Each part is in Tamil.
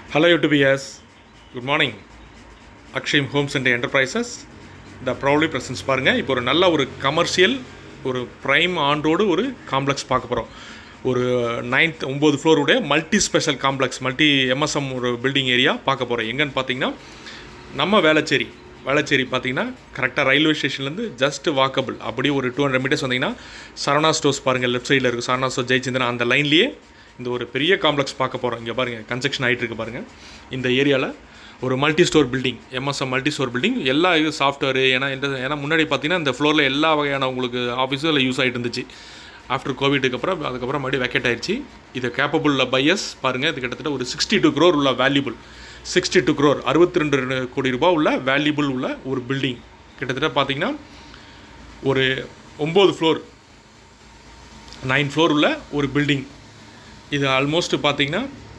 Hello UTBS. Good morning. Akshayam Homes and Enterprises the proudly presents பாருங்கள் இப்போ ஒரு நல்ல ஒரு கமர்ஷியல் ஒரு ப்ரைம் ஆண்டோடு ஒரு காம்ப்ளெக்ஸ் பார்க்க போகிறோம் ஒரு நைன்த் ஒம்பது ஃப்ளோருடைய multi special complex multi MSM ஒரு பில்டிங் ஏரியா பார்க்க போகிறோம் எங்கன்னு பார்த்தீங்கன்னா நம்ம வேளச்சேரி வேளச்சேரி பார்த்தீங்கன்னா கரெக்டாக ரயில்வே ஸ்டேஷன்லேருந்து ஜஸ்ட் வாக்கபிள் அப்படியே ஒரு டூ ஹண்ட்ரட் மீட்டர்ஸ் வந்தீங்கன்னா சரவணா ஸ்டோர்ஸ் பாருங்கள் லெஃப்ட் சைடில் இருக்குது சரவணா ஸ்டோர் ஜெயச்சந்திரன் அந்த லைன்லேயே இந்த ஒரு பெரிய காம்ப்ளெக்ஸ் பார்க்க போகிறோம் இங்கே பாருங்கள் கன்ஸ்ட்ரக்ஷன் ஆகிட்டு இருக்கு பாருங்கள் இந்த ஏரியாவில் ஒரு multi store building MSM multi store building எல்லா இது சாஃப்ட்வேர் ஏன்னா இந்த ஏன்னா முன்னாடி பார்த்தீங்கன்னா இந்த ஃப்ளோரில் எல்லா வகையான உங்களுக்கு ஆஃபீஸும் அதில் யூஸ் ஆகிட்டு இருந்துச்சு ஆஃப்டர் கோவிடுக்கு அப்புறம் அதுக்கப்புறம் மறுபடியும் வெக்கெட் ஆயிடுச்சு இது கேப்பபிள் பையஸ் பாருங்கள் இது கிட்டத்தட்ட ஒரு சிக்ஸ்டி டூ க்ரோர் உள்ள வேல்யூபிள் சிக்ஸ்டி டூ க்ரோர் அறுபத்தி ரெண்டு கோடி ரூபாய் உள்ள வேல்யூபிள் உள்ள ஒரு பில்டிங் கிட்டத்தட்ட பார்த்தீங்கன்னா ஒரு ஒம்பது ஃப்ளோர் நைன் ஃப்ளோர் உள்ள ஒரு பில்டிங் இது ஆல்மோஸ்ட் பார்த்தீங்கன்னா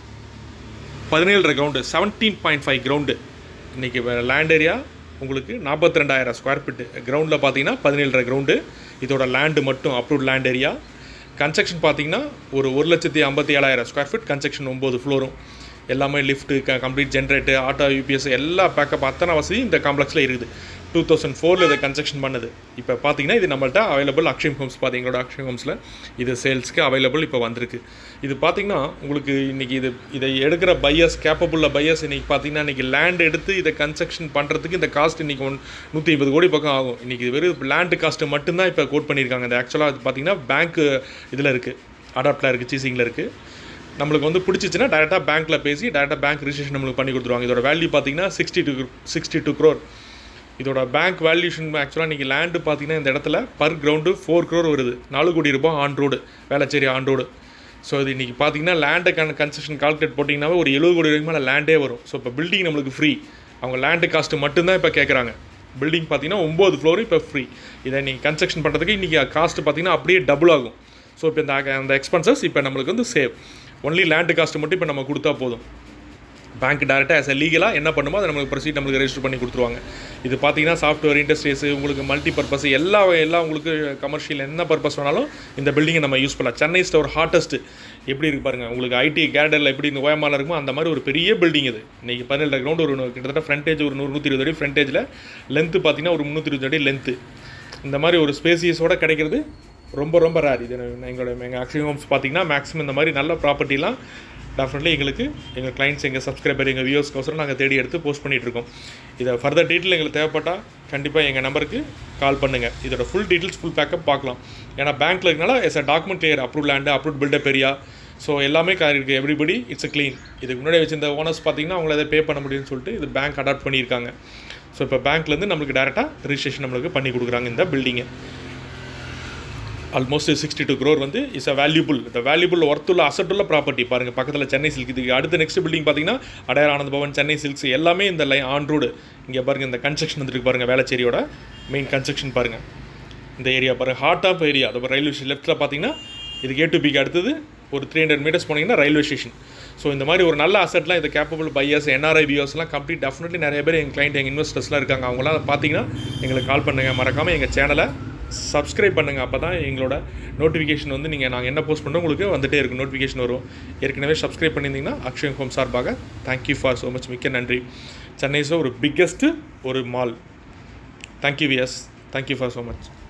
பதினேழரை ground seventeen point five ground இன்றைக்கி லேண்ட் ஏரியா உங்களுக்கு நாற்பத்தி ரெண்டாயிரம் ஸ்கொயர் ஃபீட்டு கிரவுண்டில் பார்த்தீங்கன்னா பதினேழரை கிரவுண்டு இதோட லேண்டு மட்டும் அப்ரூவ்ட் லேண்ட் ஏரியா கன்ஸ்ட்ரக்ஷன் பார்த்தீங்கன்னா ஒரு ஒரு லட்சத்தி ஐம்பத்தி ஏழாயிரம் ஸ்கொயர் ஃபீட் கன்ஸ்ட்ரக்ஷன் ஒம்பது ஃப்ளோரும் எல்லாமே லிஃப்ட்டு க கம்ப்ளீட் ஜென்ரேட்டு ஆட்டோ யூபிஎஸ் எல்லா பேக்கப் அத்தனை வசதி இந்த காம்ப்ளெக்ஸில் இருக்குது டூ தௌசண்ட் ஃபோரில் இதை கன்ஸ்ட்ரக்ஷன் பண்ணது இப்போ பார்த்தீங்கன்னா இது நம்மள்ட்ட அவைலபிள் அக்ஷயம் ஹோம்ஸ் பார்த்து எங்களோட அக்ஷயம் ஹோம்ஸில் இது சேல்ஸ்க்கு அவைலபிள் இப்போ வந்திருக்கு இது பார்த்தீங்கன்னா உங்களுக்கு இன்றைக்கி இது இதை எடுக்கிற பையர்ஸ் கேப்பபுள்ள பையர்ஸ் இன்றைக்கி பார்த்தீங்கன்னா இன்றைக்கி லேண்ட் எடுத்து இதை கன்ஸ்ட்ரக்ஷன் பண்ணுறதுக்கு இந்த காஸ்ட் இன்றைக்கி ஒன் நூற்றி ஐம்பது கோடி பக்கம் ஆகும் இன்றைக்கி வெறும் லேண்டு காஸ்ட்டு மட்டும்தான் இப்போ கோட் பண்ணியிருக்காங்க இந்த ஆக்சுவலாக அது பார்த்தீங்கன்னா பேங்க் இதில் இருக்குது அடாப்டில் இருக்குது சீசிங்கில் இருக்குது நம்மளுக்கு வந்து பிடிச்சிச்சின்னா டேரெக்டாக பேங்க்கில் பேசி டேரெக்டாக பேங்க் ரிஜிஸ்ட்ரேஷன் நம்மளுக்கு பண்ணி கொடுத்துருவாங்க இதோட வேல்யூ பார்த்தீங்கன்னா sixty two sixty two crore இதோட பேங்க் வேல்யூஷன் ஆக்சுவலாக இன்றைக்கி லேண்டு பார்த்தீங்கன்னா இந்த இடத்துல பர் கிரவுண்டு ஃபோர் க்ரோர் வருது நாலு கோடி ரூபாய் on road Velachery on road so இது இன்றைக்கி பார்த்தீங்கன்னா லேண்டை கன் கன்ஸ்ட்ரக்ஷன் கால்குலேட் போட்டிங்கன்னாவே ஒரு எழுபது கோடி ரூபாய்க்கு மேலே லேண்டே வரும் ஸோ இப்போ பில்டிங் நம்மளுக்கு ஃப்ரீ அவங்க லேண்டு காஸ்ட்டு மட்டும்தான் இப்போ கேட்குறாங்க பில்டிங் பார்த்தீங்கன்னா ஒம்பது ஃப்ளோர் இப்போ ஃப்ரீ இதை நீங்கள் கன்ஸ்ட்ரக்ஷன் பண்ணுறதுக்கு இன்றைக்கி காஸ்ட்டு பார்த்தீங்கன்னா அப்படியே டபுள் ஆகும் ஸோ இப்போ இந்த அந்த எக்ஸ்பென்சஸ் இப்போ நம்மளுக்கு வந்து சேவ் ஒன்லி லேண்டு காஸ்ட்டு மட்டும் இப்போ நம்ம கொடுத்தா போதும் பேங்க் டேரெக்டாக ஆஸ் எ லீகலாக என்ன பண்ணுமோ அதை நம்மளுக்கு ப்ரொசீட் நம்மளுக்கு ரெஜிஸ்டர் பண்ணி கொடுத்துருவாங்க இது பார்த்தீங்கன்னா சாஃப்ட்வேர் இண்டஸ்ட்ரீஸ் உங்களுக்கு மல்டி பர்பஸ் எல்லா எல்லா உங்களுக்கு கமர்ஷியல் என்ன பர்பஸ் வேணாலும் இந்த பில்டிங்கை நம்ம யூஸ் பண்ணலாம் சென்னை ஸ்டோர் ஹாட்டஸ்ட் எப்படி இருக்கு பாருங்கள் உங்களுக்கு ஐடி கேடரில் எப்படி இந்த ஓயமால இருக்குமோ அந்த மாதிரி ஒரு பெரிய பில்டிங் இது இன்றைக்கி பதினேழு கிரவுண்ட் ஒரு கிட்டத்தட்ட ஃப்ரண்டேஜ் ஒரு நூறு நூற்றி இருபது அடி ஃப்ரண்டேஜில் லென்த்து பார்த்தீங்கன்னா ஒரு முந்நூற்றி இருபது அடி லென்த்து இந்த மாதிரி ஒரு ஸ்பேசியஸோட கிடைக்கிறது ரொம்ப ரொம்ப ரேர் இது எங்களோட எங்கள் ஆக்சிஜன் ஹோம்ஸ் பார்த்தீங்கன்னா மேக்ஸிமம் இந்த மாதிரி நல்ல ப்ராப்பர்ட்டிலாம் டெஃபினெட்லி எங்களுக்கு எங்கள் கிளைண்ட்ஸ் எங்கள் சப்ஸ்கிரைபர் எங்கள் வியூஸ்க்கோசரம் நாங்கள் தேடி எடுத்து போஸ்ட் பண்ணிகிட்டு இருக்கோம் இதை ஃபர்தர் டீட்டெயில் எங்களுக்கு தேவைப்பட்டால் கண்டிப்பாக எங்கள் நம்பருக்கு கால் பண்ணுங்கள் இதோட ஃபுல் டீட்டெயில்ஸ் ஃபுல் பேக்கப் பார்க்கலாம் ஏன்னா பேங்க்கில் இருக்கனால yes a document clear approve land approve built up area so எல்லாமே இருக்குது எவ்ரிபடி இட்ஸ் அ க்ளீன் இதுக்கு முன்னாடி வச்சிருந்த ஓனர்ஸ் பார்த்தீங்கன்னா அவங்கள எதை பே பண்ண முடியும்னு சொல்லிட்டு இது பேங்க் அடாப்ட் பண்ணியிருக்காங்க ஸோ இப்போ பேங்க்லேருந்து நம்மளுக்கு டேரெக்டாக ரிஜிஸ்ட்ரேஷன் நம்மளுக்கு பண்ணி கொடுக்குறாங்க இந்த பில்டிங்கை ஆல்மோஸ்ட் சிக்ஸ்டி டூ க்ரோர் வந்து இஸ் அ வேல்யூபிள் இந்த வேல்யூபிள் ஒர்த்துள்ள அசட்டுள்ள ப்ராப்பர்ட்டி பாருங்கள் பக்கத்தில் சென்னை சில்க் இதுக்கு அடுத்த நெக்ஸ்ட் பில்டிங் பார்த்தீங்கன்னா அடையார் ஆனந்த பவன் சென்னை சில்க்ஸ் எல்லாமே இந்த லைன் ஆன் ரோடு இங்கே பாருங்கள் இந்த கன்ஸ்ட்ரக்ஷன் வந்துருக்கு பாருங்கள் வேளச்சேரியோட மெயின் கன்ஸ்ட்ரக்ஷன் பாருங்கள் இந்த ஏரியா பாருங்கள் ஹார்ட் ஆஃப் ஏரியா அது ரயில்வே ஸ்டேஷன் லெஃப்ட்டில் பார்த்தீங்கன்னா இதுக்கு ஏ டு பிக்கு அடுத்தது ஒரு த்ரீ ஹண்ட்ரட் மீட்டர்ஸ் போனீங்கன்னா ரயில்வே ஸ்டேஷன் ஸோ இந்த மாதிரி ஒரு நல்ல அசட்லாம் இந்த கேப்பபிள் பையர்ஸ் என்ஆர்ஐ வியூஸ்லாம் கம்ப்ளீட் டெஃபினெட்லி நிறைய பேர் எங்கள் கிளைண்ட் எங்கள் இன்வெஸ்டர்ஸ்லாம் இருக்காங்க அவங்களாம் பார்த்தீங்கன்னா எங்களுக்கு கால் பண்ணுங்கள் மறக்காமல் எங்கள் சேனலை சப்ஸ்கிரைப் பண்ணுங்கள் அப்போ தான் எங்களோட நோட்டிஃபிகேஷன் வந்து நீங்கள் நாங்கள் என்ன போஸ்ட் பண்ணோம் உங்களுக்கு வந்துகிட்டே இருக்கும் நோட்டிஃபிகேஷன் வரும் ஏற்கனவே சப்ஸ்கிரைப் பண்ணியிருந்தீங்கன்னா அக்ஷயம் ஹோம் சார்பாக தேங்க்யூ ஃபார் ஸோ மச் மிக்க நன்றி சென்னைஸில் ஒரு பிக்கெஸ்ட்டு ஒரு mall thank you VS thank you for so much